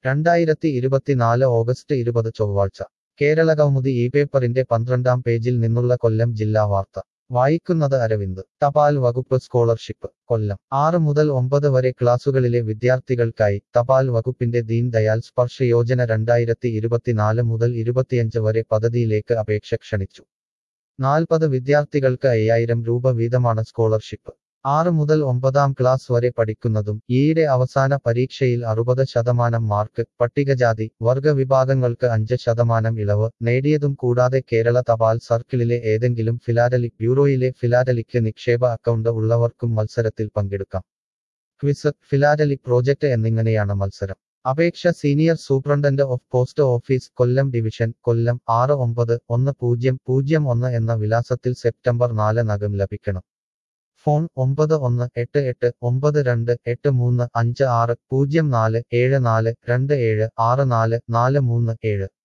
രണ്ടായിരത്തി ഇരുപത്തിനാല് ഓഗസ്റ്റ് ഇരുപത് ചൊവ്വാഴ്ച കേരളകൗമുദി ഈ പേപ്പറിന്റെ പന്ത്രണ്ടാം പേജിൽ നിന്നുള്ള കൊല്ലം ജില്ലാ വാർത്ത വായിക്കുന്നത് അരവിന്ദ് തപാൽ വകുപ്പ് സ്കോളർഷിപ്പ് കൊല്ലം ആറ് മുതൽ ഒമ്പത് വരെ ക്ലാസുകളിലെ വിദ്യാർത്ഥികൾക്കായി തപാൽ വകുപ്പിന്റെ ദീൻ ദയാൽ സ്പർശ് യോജന രണ്ടായിരത്തി ഇരുപത്തിനാല് മുതൽ ഇരുപത്തിയഞ്ച് വരെ പദ്ധതിയിലേക്ക് അപേക്ഷ ക്ഷണിച്ചു നാൽപ്പത് വിദ്യാർത്ഥികൾക്ക് അയ്യായിരം രൂപ വീതമാണ് സ്കോളർഷിപ്പ് ആറ് മുതൽ ഒമ്പതാം ക്ലാസ് വരെ പഠിക്കുന്നതും ഈയിടെ അവസാന പരീക്ഷയിൽ അറുപത് ശതമാനം മാർക്ക് പട്ടികജാതി വർഗ വിഭാഗങ്ങൾക്ക് അഞ്ച് ശതമാനം ഇളവ് നേടിയതും കൂടാതെ കേരള തപാൽ സർക്കിളിലെ ഏതെങ്കിലും ഫിലാറ്റലിക് ബ്യൂറോയിലെ ഫിലാറ്റലിക്ക് നിക്ഷേപ അക്കൗണ്ട് ഉള്ളവർക്കും മത്സരത്തിൽ പങ്കെടുക്കാം ക്വിസ് ഫിലാറ്റലിക് പ്രോജക്റ്റ് എന്നിങ്ങനെയാണ് മത്സരം അപേക്ഷ senior superintendent of post office Kollam division Kollam ആറ് ഒമ്പത് ഒന്ന് പൂജ്യം പൂജ്യം ഒന്ന് എന്ന വിലാസത്തിൽ സെപ്റ്റംബർ നാല് നകം ലഭിക്കണം ഫോൺ ഒമ്പത് ഒന്ന് എട്ട് എട്ട് ഒമ്പത് രണ്ട് എട്ട് മൂന്ന് അഞ്ച് ആറ് പൂജ്യം നാല് ഏഴ് നാല് രണ്ട് ഏഴ് ആറ് നാല് നാല് മൂന്ന് ഏഴ്